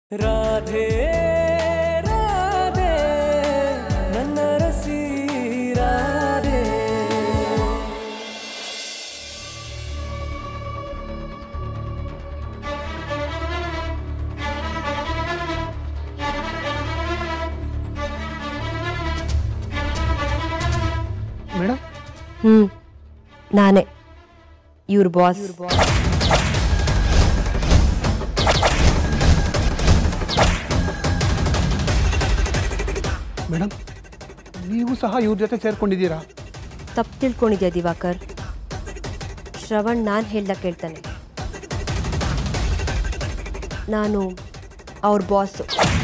ರಾಧೆ ರಾಧೆ ನನ್ನ ರಸಿ ರಾಧೆ ಮೇಡಮ್ ಹ್ಞೂ ನಾನೇ ಇವ್ರ ಬಾಸ್ ಮೇಡಮ್ ನೀವು ಸಹ ಇವ್ರ ಜೊತೆ ಸೇರ್ಕೊಂಡಿದ್ದೀರಾ ತಪ್ಪು ತಿಳ್ಕೊಂಡಿದ್ಯಾ ದಿವಾಕರ್ ಶ್ರವಣ್ ನಾನು ಹೇಳ್ದ ಕೇಳ್ತಾನೆ ನಾನು ಅವ್ರ ಬಾಸು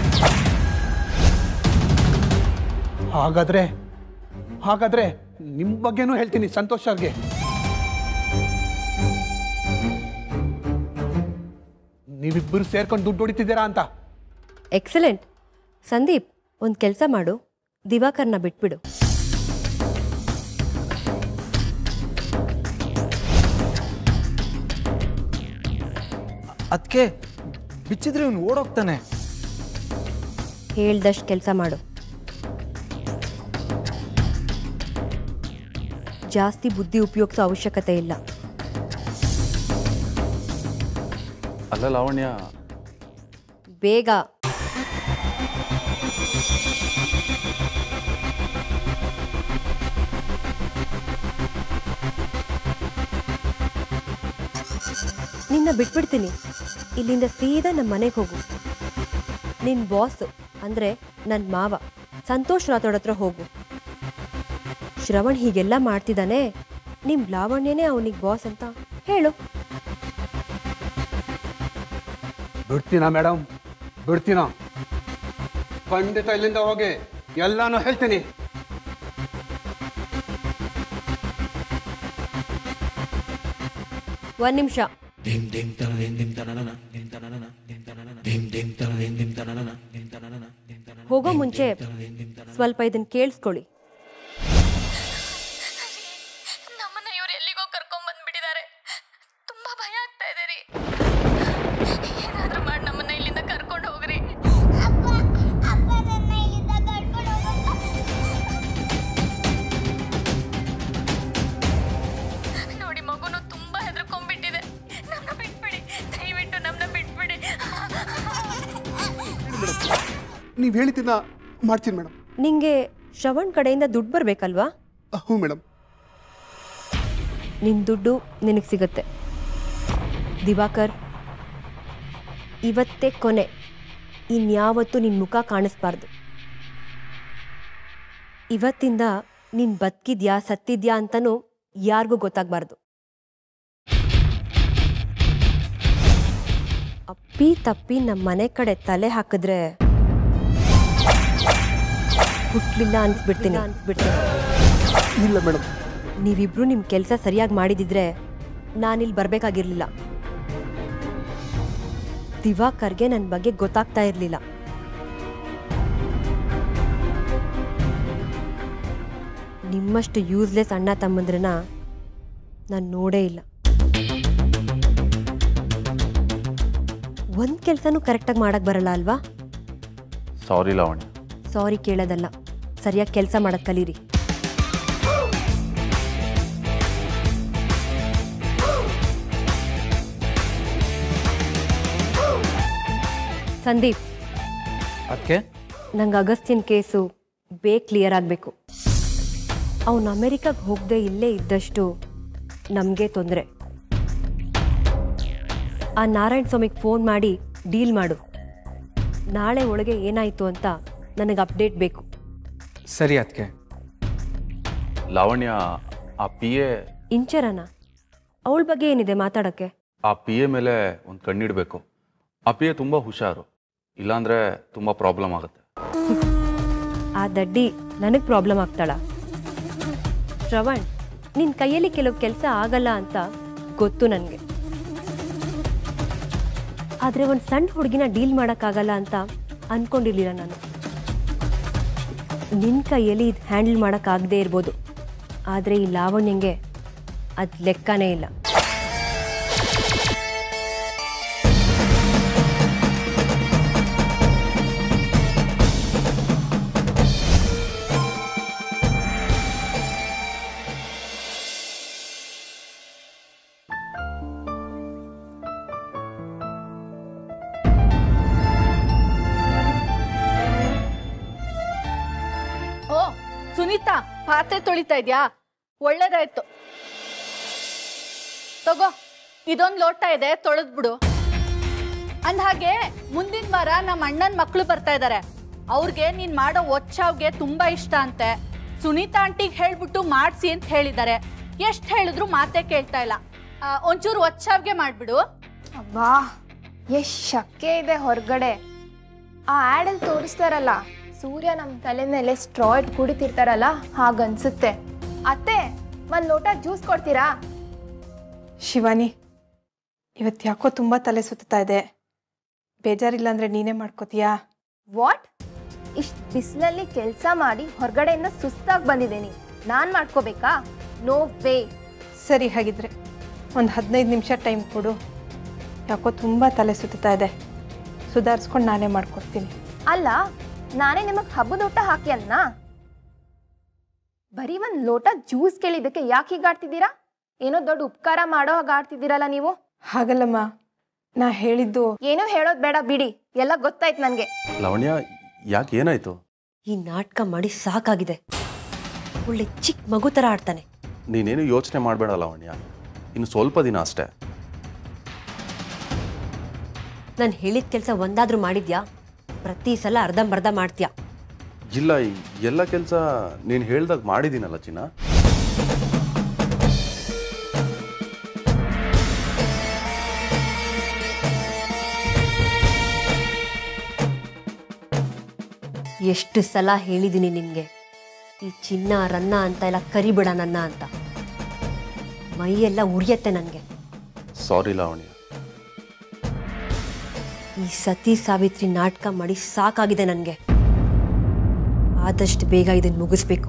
ಹಾಗಾದ್ರೆ ಹಾಗಾದ್ರೆ ನಿಮ್ಮ ಬಗ್ಗೆನೂ ಹೇಳ್ತೀನಿ ಸಂತೋಷ್ ಅವ್ರಿಗೆ ನೀವಿಬ್ಬರು ಸೇರ್ಕೊಂಡು ದುಡ್ಡು ಹೊಡಿತಿದ್ದೀರಾ ಅಂತ ಎಕ್ಸಲೆಂಟ್ ಸಂದೀಪ್ ಒಂದು ಕೆಲಸ ಮಾಡು ದಿವಾಕರ್ನ ಬಿಟ್ಬಿಡು ಅದಕ್ಕೆ ಬಿಚ್ಚಿದ್ರೆ ಇವನು ಓಡೋಗ್ತಾನೆ ಹೇಳ್ದಷ್ಟು ಕೆಲಸ ಮಾಡು ಜಾಸ್ತಿ ಬುದ್ಧಿ ಉಪಯೋಗಿಸೋ ಅವಶ್ಯಕತೆ ಇಲ್ಲ ಅಲ್ಲ ಲಾವಣ್ಯ ಬೇಗ ನಿನ್ನ ಬಿಟ್ಬಿಡ್ತೀನಿ ಇಲ್ಲಿಂದ ಸೀದಾ ನಮ್ಮ ಮನೆಗೆ ಹೋಗು ನಿನ್ನ ಬಾಸ್ ಅಂದರೆ ನನ್ನ ಮಾವ ಸಂತೋಷ್ ರಾಥೋಡ್ ಹತ್ರ ಹೋಗು ಶ್ರವಣ್ ಹೀಗೆಲ್ಲ ಮಾಡ್ತಿದ್ದಾನೆ ನಿಮ್ಮ ಲಾವಣ್ಯನೇ ಅವನಿಗೆ ಬಾಸ್ ಅಂತ ಹೇಳು ಬಿಡ್ತೀನಾ ಮೇಡಮ್ ಬಿಡ್ತೀನಾ ಖಂಡಿತ ಇಲ್ಲಿಂದ ಹೋಗಿ ಎಲ್ಲಾನು ಹೇಳ್ತೀನಿ ಒಂದು ನಿಮಿಷ ಹೋಗೋ ಮುಂಚೆ ಸ್ವಲ್ಪ ಇದನ್ನ ಕೇಳಿಸ್ಕೊಳ್ಳಿ ನಮ್ಮನ್ನ ಇವ್ರು ಎಲ್ಲಿಗೋ ಕರ್ಕೊಂಡ್ ಬಂದ್ಬಿಟ್ಟಿದ್ದಾರೆ ತುಂಬಾ ಭಯ ಆಗ್ತಾ ಇದೆ ರೀ ಏನಾದ್ರೂ ಮಾಡಿ ನಮ್ಮನ್ನ ಇಲ್ಲಿಂದ ಕರ್ಕೊಂಡು ಹೋಗ್ರಿ ಅಪ್ಪ ಅಪ್ಪ ನನ್ನ ಇಲ್ಲಿಂದ ಕರ್ಕೊಂಡು ಹೋಗಪ್ಪ ನೋಡಿ ಮಗುನು ತುಂಬಾ ಹೆದರ್ಕೊಂಡ್ಬಿಟ್ಟಿದೆ ನಮ್ಮನ್ನ ಬಿಟ್ಬಿಡಿ ದಯವಿಟ್ಟು ನಮ್ಮನ್ನ ಬಿಟ್ಬಿಡಿ ನೀವು ಹೇಳಿದ್ದನ್ನ ಮಾಡ್ತೀನಿ ಮೇಡಮ್ ನಿಂಗೆ ಶ್ರವಣ್ ಕಡೆಯಿಂದ ದುಡ್ಡು ಬರಬೇಕಲ್ವಾ ಹ್ಞೂ ಮೇಡಮ್ ನಿನ್ನ ದುಡ್ಡು ನಿನಗೆ ಸಿಗುತ್ತೆ ದಿವಾಕರ್ ಇವತ್ತೇ ಕೊನೆ ಇನ್ಯಾವತ್ತೂ ನಿನ್ನ ಮುಖ ಕಾಣಿಸ್ಬಾರ್ದು ಇವತ್ತಿಂದ ನೀನು ಬದುಕಿದ್ಯಾ ಸತ್ತಿದ್ಯಾ ಅಂತನೂ ಯಾರಿಗೂ ಗೊತ್ತಾಗಬಾರ್ದು ಅಪ್ಪಿ ತಪ್ಪಿ ನಮ್ಮ ಮನೆ ಕಡೆ ತಲೆ ಹಾಕಿದ್ರೆ ಹುಟ್ಲಿಲ್ಲ ಅನ್ಸ್ಬಿಡ್ತೀನಿ ಅನ್ಸ್ಬಿಡ್ತೀನಿ ಇಲ್ಲ ಮೇಡಮ್ ನೀವಿಬ್ರು ನಿಮ್ಮ ಕೆಲಸ ಸರಿಯಾಗಿ ಮಾಡಿದಿದ್ರೆ ನಾನಿಲ್ಲಿ ಬರಬೇಕಾಗಿರ್ಲಿಲ್ಲ ದಿವಾಕರ್ಗೆ ನನ್ನ ಬಗ್ಗೆ ಗೊತ್ತಾಗ್ತಾ ಇರಲಿಲ್ಲ ನಿಮ್ಮಷ್ಟು ಯೂಸ್ಲೆಸ್ ಅಣ್ಣ ತಮ್ಮಂದ್ರನ್ನ ನಾನು ನೋಡೇ ಇಲ್ಲ ಒಂದು ಕೆಲಸನೂ ಕರೆಕ್ಟಾಗಿ ಮಾಡಕ್ಕೆ ಬರಲ್ಲ ಅಲ್ವಾ ಸಾರಿ ಲಾವಣ್ಯ ಸಾರಿ ಕೇಳೋದಲ್ಲ ಸರಿಯಾಗಿ ಕೆಲಸ ಮಾಡೋದು ಕಲೀರಿ ಸಂದೀಪ್ ಅದಕ್ಕೆ ನಂಗೆ ಅಗಸ್ತಿನ್ ಕೇಸು ಬೇಗ ಕ್ಲಿಯರ್ ಆಗಬೇಕು ಅವನು ಅಮೆರಿಕಾಗೆ ಹೋಗದೆ ಇಲ್ಲೇ ಇದ್ದಷ್ಟು ನಮಗೆ ತೊಂದರೆ ಆ ನಾರಾಯಣ ಸ್ವಾಮಿಗೆ ಫೋನ್ ಮಾಡಿ ಡೀಲ್ ಮಾಡು ನಾಳೆ ಒಳಗೆ ಏನಾಯಿತು ಅಂತ ನನಗೆ ಅಪ್ಡೇಟ್ ಬೇಕು ಸರಿ ಅದಕ್ಕೆ ಲಾವಣ್ಯ ಆ ಪಿ ಎ ಇಂಚರನ ಅವಳ ಬಗ್ಗೆ ಏನಿದೆ ಮಾತಾಡೋಕ್ಕೆ ಆ ಪಿ ಎ ಮೇಲೆ ಒಂದು ಕಣ್ಣಿಡಬೇಕು ಆ ಪಿ ಎ ತುಂಬ ಹುಷಾರು ಇಲ್ಲಾಂದ್ರೆ ತುಂಬ ಪ್ರಾಬ್ಲಮ್ ಆಗುತ್ತೆ ಆ ದಡ್ಡಿ ನನಗೆ ಪ್ರಾಬ್ಲಮ್ ಆಗ್ತಾಳ ಶ್ರವಣ್ ನಿನ್ನ ಕೈಯಲ್ಲಿ ಕೆಲವು ಕೆಲಸ ಆಗಲ್ಲ ಅಂತ ಗೊತ್ತು ನನಗೆ ಆದರೆ ಒಂದು ಸಣ್ಣ ಹುಡುಗಿನ ಡೀಲ್ ಮಾಡೋಕ್ಕಾಗಲ್ಲ ಅಂತ ಅಂದ್ಕೊಂಡಿರ್ಲಿಲ್ಲ ನಾನು ನಿನ್ನ ಕೈಯಲ್ಲಿ ಇದು ಹ್ಯಾಂಡಲ್ ಮಾಡೋಕ್ಕಾಗದೇ ಇರ್ಬೋದು ಆದರೆ ಈ ಲಾವಣ್ಯಂಗೆ ಅದು ಲೆಕ್ಕನೇ ಇಲ್ಲ ಸುನೀತಾ ಪಾತ್ರೆ ತೊಳಿತಾ ಇದ್ಯಾ ಒಳ್ಳೇದಾಯ್ತು ತಗೋ ಇದೊಂದು ಲೋಟ ಇದೆ ತೊಳೆದ್ಬಿಡು ಅಂದ್ಹಾಗೆ ಮುಂದಿನ ವಾರ ನಮ್ಮ ಅಣ್ಣನ ಮಕ್ಕಳು ಬರ್ತಾ ಇದ್ದಾರೆ ಅವ್ರಿಗೆ ನೀನ್ ಮಾಡೋ ಒಚ್ಚಾವ್ಗೆ ತುಂಬಾ ಇಷ್ಟ ಅಂತೆ ಸುನೀತಾ ಆಂಟಿಗೆ ಹೇಳ್ಬಿಟ್ಟು ಮಾಡಿಸಿ ಅಂತ ಹೇಳಿದ್ದಾರೆ ಎಷ್ಟು ಹೇಳಿದ್ರು ಮಾತೇ ಕೇಳ್ತಾ ಇಲ್ಲ ಆ, ಒಂಚೂರು ಒಚ್ಚಾವ್ಗೆ ಮಾಡ್ಬಿಡು ಅಬ್ಬಾ ಎಷ್ಟ್ ಶಕ್ಕೆ ಇದೆ ಹೊರಗಡೆ ಆ ಆ್ಯಡಲ್ಲಿ ತೋರಿಸ್ತಾರಲ್ಲ ಸೂರ್ಯ ನಮ್ಮ ತಲೆ ಮೇಲೆ ಸ್ಟ್ರಾಯ್ಡ್ ಕುಡಿತಿರ್ತಾರಲ್ಲ ಹಾಗನ್ಸುತ್ತೆ ಅತ್ತೆ ಒಂದು ಲೋಟ ಜ್ಯೂಸ್ ಕೊಡ್ತೀರಾ ಶಿವಾನಿ ಇವತ್ತು ಯಾಕೋ ತುಂಬ ತಲೆ ಸುತ್ತಾ ಇದೆ ಬೇಜಾರಿಲ್ಲ ಅಂದರೆ ನೀನೇ ಮಾಡ್ಕೋತೀಯಾ ವಾಟ್ ಇಷ್ಟು ಬಿಸಿಲಲ್ಲಿ ಕೆಲಸ ಮಾಡಿ ಹೊರಗಡೆಯಿಂದ ಸುಸ್ತಾಗಿ ಬಂದಿದ್ದೀನಿ ನಾನು ಮಾಡ್ಕೋಬೇಕಾ ನೋ ವೇ ಸರಿ ಹಾಗಿದ್ರೆ ಒಂದು ಹದಿನೈದು ನಿಮಿಷ ಟೈಮ್ ಕೊಡು ಯಾಕೋ ತುಂಬ ತಲೆ ಸುತ್ತಾ ಇದೆ ಸುಧಾರಿಸ್ಕೊಂಡು ನಾನೇ ಮಾಡ್ಕೊಡ್ತೀನಿ ಅಲ್ಲ ನಾನೇ ನಿಮಗೆ ಹಬ್ಬದ ಊಟ ಹಾಕಿ ಅನ್ನ ಬರೀ ಒಂದು ಲೋಟ ಜ್ಯೂಸ್ ಕೇಳಿದ್ದಕ್ಕೆ ಯಾಕೆ ಹೀಗಾಡ್ತಿದ್ದೀರಾ ಏನೋ ದೊಡ್ಡ ಉಪಕಾರ ಮಾಡೋ ಹಾಗೆ ಆಡ್ತಿದ್ದೀರಲ್ಲ ನೀವು ಹಾಗಲ್ಲಮ್ಮ ನಾ ಹೇಳಿದ್ದು ಏನೂ ಹೇಳೋದು ಬೇಡ ಬಿಡಿ ಎಲ್ಲ ಗೊತ್ತಾಯ್ತು ನನಗೆ ಲವಣ್ಯ ಯಾಕೆ ಏನಾಯ್ತು ಈ ನಾಟಕ ಮಾಡಿ ಸಾಕಾಗಿದೆ ಒಳ್ಳೆ ಚಿಕ್ಕ ಮಗು ಥರ ಆಡ್ತಾನೆ ನೀನೇನು ಯೋಚನೆ ಮಾಡಬೇಡ ಲವಣ್ಯ ಇನ್ನು ಸ್ವಲ್ಪ ದಿನ ಅಷ್ಟೇ ನಾನು ಹೇಳಿದ ಕೆಲಸ ಒಂದಾದ್ರೂ ಮಾಡಿದ್ಯಾ ಪ್ರತಿ ಸಲ ಅರ್ಧಂಬರ್ಧ ಮಾಡ್ತೀಯಾ ಇಲ್ಲ ಈ ಎಲ್ಲ ಕೆಲಸ ನೀನು ಹೇಳ್ದಾಗ ಮಾಡಿದ್ದೀನಲ್ಲ ಚಿನ್ನ ಎಷ್ಟು ಸಲ ಹೇಳಿದ್ದೀನಿ ನಿನಗೆ ಈ ಚಿನ್ನ ರನ್ನ ಅಂತ ಎಲ್ಲ ಕರಿಬೇಡ ನನ್ನ ಅಂತ ಮೈಯೆಲ್ಲ ಉರಿಯತ್ತೆ ನನಗೆ ಸಾರಿ ಲಾವಣ್ಯ ಈ ಸತಿ ಸಾವಿತ್ರಿ ನಾಟಕ ಮಾಡಿ ಸಾಕಾಗಿದೆ ನನಗೆ ಆದಷ್ಟು ಬೇಗ ಇದನ್ನು ಮುಗಿಸ್ಬೇಕು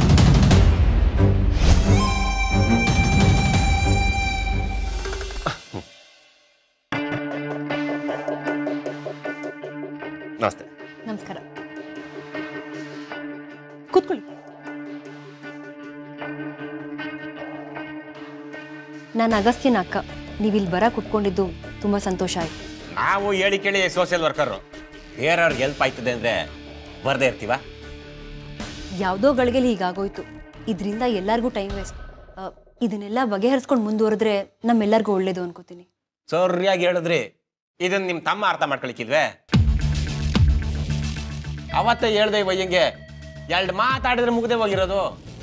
ನಮಸ್ತೆ ನಮಸ್ಕಾರ ಕೂತ್ಕೊಳ್ಳಿ ನಾನು ಅಗಸ್ತ್ಯನ ಅಕ್ಕ ನೀವಿಲ್ಲಿ ಬರ ಕುತ್ಕೊಂಡಿದ್ದು ತುಂಬ ಸಂತೋಷ ಆಯ್ತು ನಾವು ಹೇಳಿ ಕೇಳಿ ಸೋಷಿಯಲ್ ವರ್ಕರು ಬೇರೆಯವ್ರಿಗೆ ಹೆಲ್ಪ್ ಆಯ್ತದೆ ಅಂದರೆ ಬರದೇ ಇರ್ತೀವ ಯಾವುದೋ ಗಳಿಗೆ ಹೀಗಾಗೋಯ್ತು ಇದರಿಂದ ಎಲ್ಲರಿಗೂ ಟೈಮ್ ವೇಸ್ಟ್ ಇದನ್ನೆಲ್ಲ ಬಗೆಹರಿಸ್ಕೊಂಡು ಮುಂದುವರೆದ್ರೆ ನಮ್ಮೆಲ್ಲರಿಗೂ ಒಳ್ಳೇದು ಅನ್ಕೋತೀನಿ ಸರಿಯಾಗಿ ಹೇಳಿದ್ರಿ ಇದನ್ನ ನಿಮ್ಮ ತಮ್ಮ ಅರ್ಥ ಮಾಡ್ಕೊಳಿಕ್ಕಿದ್ವೆ ಅವತ್ತೇ ಹೇಳ್ದೆ ಈ ವಯ್ಯಂಗೆ ಎರಡು ಮಾತಾಡಿದ್ರೆ ಮುಗ್ದೆ ಹೋಗಿರೋದು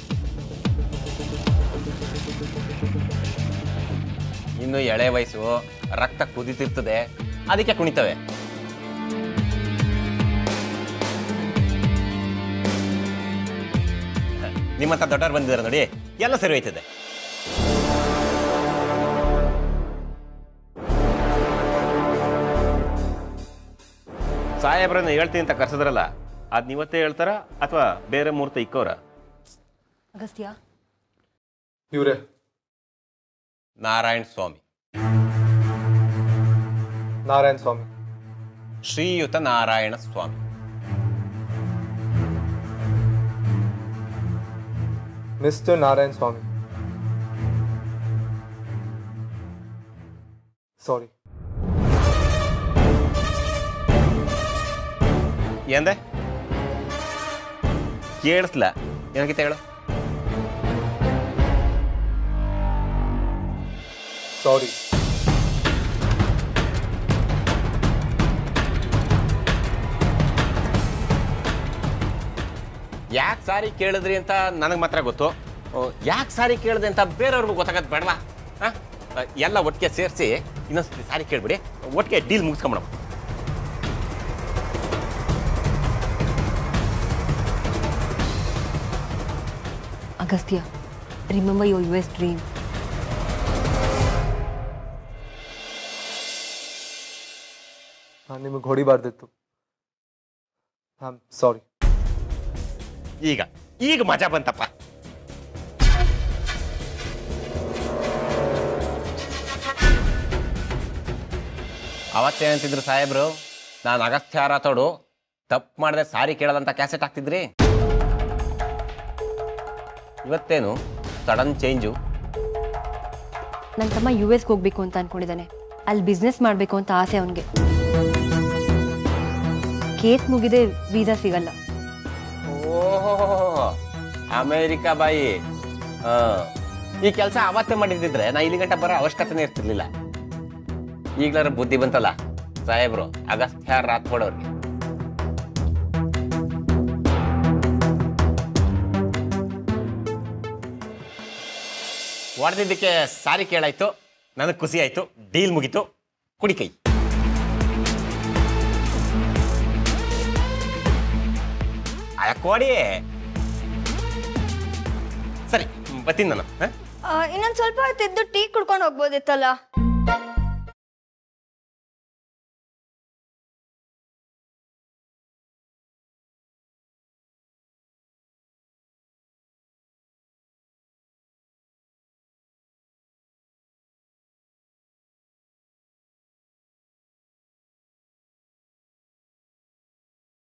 ಇನ್ನು ಎಳೆ ವಯಸ್ಸು ರಕ್ತ ಕುದಿತಿರ್ತದೆ ಅದಕ್ಕೆ ಕುಣಿತವೆ ನಿಮ್ಮಂತ ದೊಡ್ಡವ್ರು ಬಂದಿದ್ದಾರೆ ನೋಡಿ ಎಲ್ಲ ಸರಿ ಹೋಯ್ತದೆ ಸಾಹೇಬ್ರನ್ನ ಹೇಳ್ತೀನಿ ಅಂತ ಕರ್ಸಿದ್ರಲ್ಲ ಅದ್ ನೀವತ್ತೇ ಹೇಳ್ತಾರ ಅಥವಾ ಬೇರೆ ಮುಹೂರ್ತ ಇಕ್ಕವ್ರ ಅಗಸ್ತ್ಯ ಇವ್ರೆ ನಾರಾಯಣ ಸ್ವಾಮಿ ನಾರಾಯಣ ಸ್ವಾಮಿ ಶ್ರೀಯುತ ನಾರಾಯಣ ಸ್ವಾಮಿ ಮಿಸ್ಟರ್ ನಾರಾಯಣ ಸ್ವಾಮಿ ಸಾರಿ ಎಂದೆ ಕೇಳಿಸ್ಲ ಏನಕ್ಕಿತ್ತ ಹೇಳು ಸಾರಿ ಯಾಕೆ ಸಾರಿ ಕೇಳಿದ್ರಿ ಅಂತ ನನಗೆ ಮಾತ್ರ ಗೊತ್ತು ಯಾಕೆ ಸಾರಿ ಕೇಳಿದೆ ಅಂತ ಬೇರೆಯವ್ರಿಗೂ ಗೊತ್ತಾಗತ್ತೆ ಬೇಡವಾ ಹಾಂ ಎಲ್ಲ ಒಟ್ಟಿಗೆ ಸೇರಿಸಿ ಇನ್ನೊಂದ್ಸತಿ ಸಾರಿ ಕೇಳ್ಬಿಡಿ ಒಟ್ಟಿಗೆ ಡೀಲ್ ಮುಗಿಸ್ಕೊಂಬಿಡಮ್ಮ Agastya remember your U S dream ನಾನು ನಿಮಗೆ ಹೊಡಿಬಾರ್ದಿತ್ತು ಐ ಆಮ್ ಸಾರಿ ಈಗ ಈಗ ಮಜಾ ಬಂತಪ್ಪ ಅವತ್ತೇ ಅಂತಿದ್ರು ಸಾಹೇಬ್ರು ನಾನು ಅಗಸ್ತ್ಯ ರಾಥೋಡು ತಪ್ಪು ಮಾಡದೆ ಸಾರಿ ಕೇಳದಂತ ಕ್ಯಾಸೆಟ್ ಹಾಕ್ತಿದ್ರಿ ಇವತ್ತೇನು ಸಡನ್ ಚೇಂಜು ನನ್ನ ತಮ್ಮ ಯು ಎಸ್ಗೆ ಹೋಗ್ಬೇಕು ಅಂತ ಅನ್ಕೊಂಡಿದ್ದಾನೆ ಅಲ್ಲಿ ಬಿಸ್ನೆಸ್ ಮಾಡಬೇಕು ಅಂತ ಆಸೆ ಅವನಿಗೆ ಕೇಸ್ ಮುಗಿದೆ ವೀಸಾ ಸಿಗಲ್ಲ ಓಹೋ ಅಮೇರಿಕಾ ಬಾಯಿ ಆ, ಈ ಕೆಲಸ ಅವತ್ತೇ ಮಾಡಿದ್ದಿದ್ರೆ ನಾ ಇಲ್ಲಿ ಗಂಟ ಬರೋ ಅವಶ್ಯಕತೆನೇ ಇರ್ತಿರ್ಲಿಲ್ಲ ಈಗ್ಲಾರ ಬುದ್ಧಿ ಬಂತಲ್ಲ ಸಾಹೇಬ್ರು ಅಗಸ್ತ್ಯ ರಾತ್ಕೋಡ್ ಅವ್ರಿಗೆ ಹೊಡೆದಿದ್ದಕ್ಕೆ ಸಾರಿ ಕೇಳಾಯ್ತು ನನಗೆ ಖುಷಿ ಆಯ್ತು ಡೀಲ್ ಮುಗೀತು ಕುಡಿ ಕೈ ಅಯ್ಯ, ಕೊಡಿ ಸರಿ ಬರ್ತೀನಿ ನಾನು ಹಾಂ ಇನ್ನೊಂದು ಸ್ವಲ್ಪ ಹೊತ್ತಿದ್ದು ಟೀ ಕುಡ್ಕೊಂಡು ಹೋಗ್ಬೋದಿತ್ತಲ್ಲ